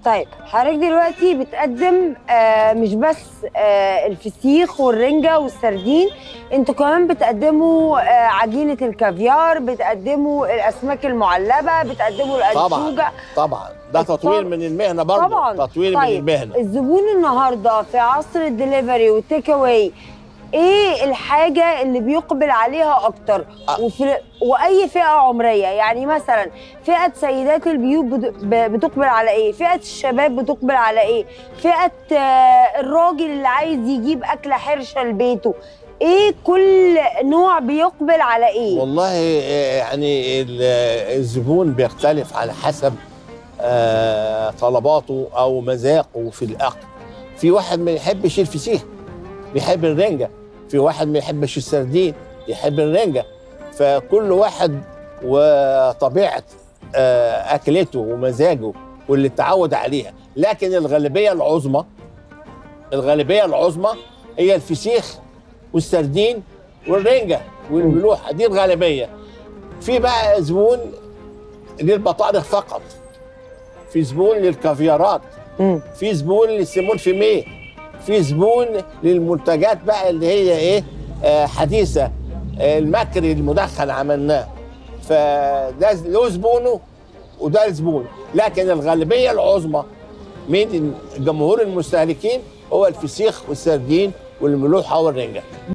طيب حضرتك دلوقتي بتقدم آه مش بس آه الفسيخ والرنجة والسردين انتوا كمان بتقدموا آه عجينة الكافيار بتقدموا الأسماك المعلبة بتقدموا الأنشوجة طبعا طبعا ده تطوير طب- من المهنه برضه طبعا تطوير طيب من المهنه الزبون النهارده في عصر الدليفري والتيك اواي ايه الحاجه اللي بيقبل عليها اكتر أ- وفي واي فئه عمريه يعني مثلا فئه سيدات البيوت بت- ب- بتقبل على ايه فئه الشباب بتقبل على ايه فئه آه، الراجل اللي عايز يجيب اكله حرشه لبيته ايه كل نوع بيقبل على ايه والله آه، يعني ال- آه، الزبون بيختلف على حسب آه، طلباته او مذاقه في الاكل في واحد ما يحبش الفسيخ بيحب الرنجه في واحد ما يحبش السردين يحب الرنجه فكل واحد وطبيعه آه، اكلته ومزاجه واللي اتعود عليها لكن الغالبيه العظمى الغالبيه العظمى هي الفسيخ والسردين والرنجه والملوحه دي الغالبيه في بقى زبون للبطارخ فقط في زبون للكافيارات مم. في زبون للسيمون فيميه في زبون للمنتجات بقى اللي هي ايه آه حديثه آه المكري المدخن عملناه فده له زبونه وده زبونه لكن الغالبيه العظمى من جمهور المستهلكين هو الفسيخ والسردين والملوحه والرنجه